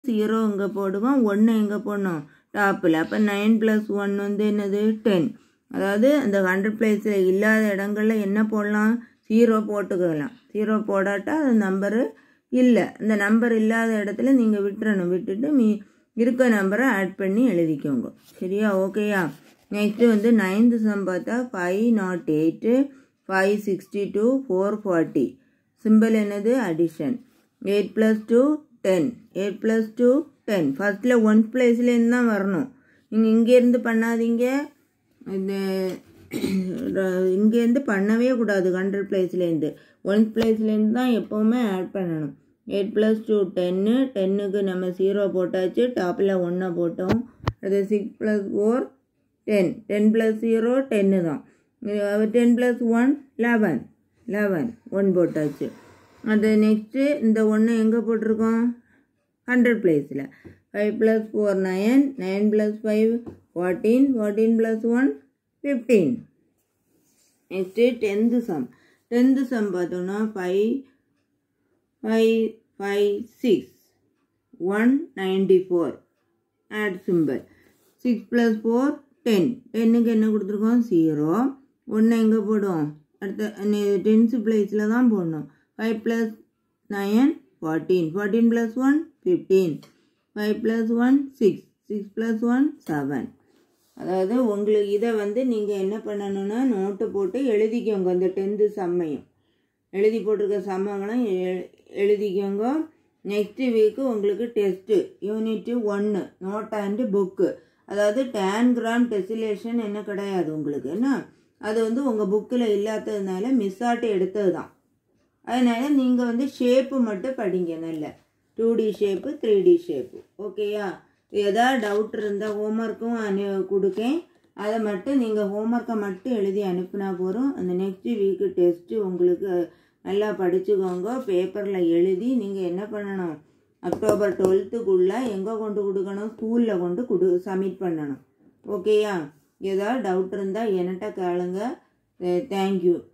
zero இங்கே போடுவோம் ஒன்று எங்கே போடணும் டாப்பில் அப்போ நைன் ப்ளஸ் ஒன் வந்து என்னது டென் அதாவது அந்த ஹண்ட்ரட் பிளேஸில் இல்லாத இடங்களில் என்ன போடலாம் ஜீரோ போட்டுக்கலாம் ஜீரோ போடாட்டா அது நம்பரு இல்லை இந்த நம்பர் இல்லாத இடத்துல நீங்கள் விட்டுறணும் விட்டுட்டு மீ இருக்க நம்பரை ஆட் பண்ணி எழுதிக்கோங்க சரியா ஓகேயா நெக்ஸ்ட்டு வந்து நைன்த்து சம் பார்த்தா five nought eight five sixty two four forty simple என்னது addition eight plus two ten eight plus two ten ஃபஸ்ட்டில் ஒன் பிளேஸ்லேருந்து தான் வரணும் நீங்கள் இங்கேருந்து பண்ணாதீங்க இந்த இங்கேருந்து பண்ணவே கூடாது ஹண்ட்ரட் பிளேஸ்லேருந்து ஒன் பிளேஸ்லேருந்து தான் எப்போவுமே ஆட் பண்ணணும் எயிட் ப்ளஸ் டூ டென்னு டென்னுக்கு நம்ம ஜீரோ போட்டாச்சு டாப்பில் ஒன்றை போட்டோம் அது six plus four ten ten plus zero டென்னு தான் ten plus one eleven eleven one போட்டாச்சு அது நெக்ஸ்ட்டு இந்த ஒன்று எங்கே போட்டிருக்கோம் ஹண்ட்ரட் பிளேஸில் five plus four nine nine plus five fourteen fourteen plus one fifteen next tenth sum tenth sum பார்த்தோன்னா five five five six one ninety four add simple six plus four ten டென்னுக்கு என்ன கொடுத்துருக்கோம் zero ஒன்று எங்கே போடும் அடுத்த tenth பிளேஸில் தான் போடணும் five plus nine fourteen fourteen plus one fifteen five plus one six six plus one seven அதாவது உங்களுக்கு இதை வந்து நீங்கள் என்ன பண்ணணும்னா நோட்டு போட்டு எழுதிக்கோங்க அந்த டென்த்து சம்மையும் எழுதி போட்டிருக்க சம்மங்களும் எழுதிக்கோங்க நெக்ஸ்ட் வீக்கு உங்களுக்கு டெஸ்ட்டு யூனிட்டு ஒன்று நோட் அண்டு புக்கு அதாவது டேன் கிராம் டெசிலேஷன் என்ன கிடையாது உங்களுக்கு என்ன அது வந்து உங்கள் புக்கில் இல்லாததுனால மிஸ் ஆட்டு எடுத்தது தான் அதனால் நீங்கள் வந்து ஷேப்பு மட்டும் படிங்க நல்ல two D shape three D shape ஓகேயா எதாவது டவுட் இருந்தால் ஹோம்ஒர்க்கும் அனு கொடுக்கேன் அதை மட்டும் நீங்கள் ஹோம்ஒர்க்கை மட்டும் எழுதி அனுப்புனா போகிறோம் அந்த நெக்ஸ்ட் வீக்கு டெஸ்ட்டு உங்களுக்கு நல்லா படிச்சுக்கோங்க பேப்பரில் எழுதி நீங்கள் என்ன பண்ணணும் அக்டோபர் டுவெல்த்துக்குள்ளே எங்கே கொண்டு கொடுக்கணும் ஸ்கூலில் கொண்டு கொடு சப்மிட் பண்ணணும் ஓகேயா ஏதாவது டவுட் இருந்தால் என்கிட்ட கேளுங்க தேங்க்யூ